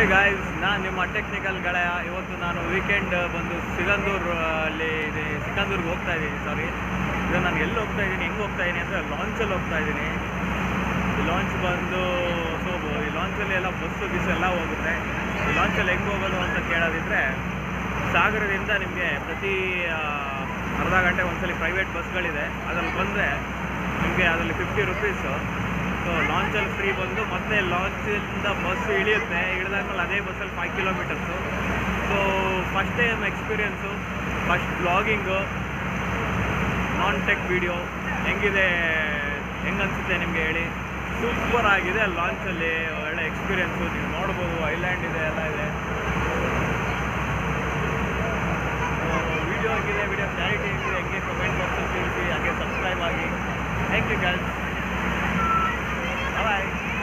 guys ನಾನು ನಿಮ್ಮ technical ಗೆಳೆಯ ಇವತ್ತು ನಾನು ವೀಕೆಂಡ್ ಬಂದು ಸಿಗಂದೂರು ಅಲ್ಲಿ ಇದೆ ಸಿಗಂದೂರ್ಗೆ ಹೋಗ್ತಾ ಇದ್ದೀನಿ ಸಾರಿ ಇದು ನಾನು ಎಲ್ಲಿ ಹೋಗ್ತಾ ಇದ್ದೀನಿ ಹೆಂಗೆ ಹೋಗ್ತಾ ಇದ್ದೀನಿ ಅಂದರೆ ಲಾಂಚಲ್ಲಿ ಹೋಗ್ತಾ ಇದ್ದೀನಿ ಈ ಲಾಂಚ್ ಬಂದು ಸೊ ಈ ಲಾಂಚಲ್ಲಿ ಎಲ್ಲ ಬಸ್ಸು ಗಿಸ್ಸು ಎಲ್ಲ ಹೋಗುತ್ತೆ ಈ ಲಾಂಚಲ್ಲಿ ಹೆಂಗೆ ಹೋಗೋದು ಅಂತ ಕೇಳೋದಿದ್ರೆ ಸಾಗರದಿಂದ ನಿಮಗೆ ಪ್ರತಿ ಆ, ಅರ್ಧ ಗಂಟೆ ಒಂದ್ಸಲಿ ಪ್ರೈವೇಟ್ ಬಸ್ಗಳಿದೆ ಅದ್ರಲ್ಲಿ ಬಂದರೆ ನಿಮಗೆ ಅದರಲ್ಲಿ ಫಿಫ್ಟಿ ರುಪೀಸು ಸೊ ಲಾಂಚಲ್ಲಿ ಫ್ರೀ ಬಂದು ಮತ್ತೆ ಲಾಂಚಿಂದ ಬಸ್ ಇಳಿಯುತ್ತೆ ಇಳಿದಾದ್ಮೇಲೆ ಅದೇ ಬಸ್ಸಲ್ಲಿ five kilometres so first time experience first blogging non tech video ಹೆಂಗಿದೆ ಹೆಂಗನ್ಸುತ್ತೆ ನಿಮಗೆ ಹೇಳಿ ಸೂಪರ್ ಆಗಿದೆ ಲಾಂಚಲ್ಲಿ ಒಳ್ಳೆ ಎಕ್ಸ್ಪೀರಿಯನ್ಸು ನೀವು ನೋಡ್ಬೋದು ಐಲ್ಯಾಂಡ್ ಇದೆ ಎಲ್ಲ ಇದೆ ವಿಡಿಯೋ ಹೆಂಗಿದೆ ವಿಡಿಯೋ ಕ್ಲಾರಿಟಿ ಹೆಂಗಿದೆ ಹೆಂಗೆ ಕಮೆಂಟ್ ಬಾಕ್ಸಲ್ಲಿ ತಿಳಿಸಿ ಹಾಗೆ ಸಬ್ಸ್ಕ್ರೈಬ್ ಆಗಿ ಥ್ಯಾಂಕ್ ಯು ಗೈಸ್ ಬಾಯ್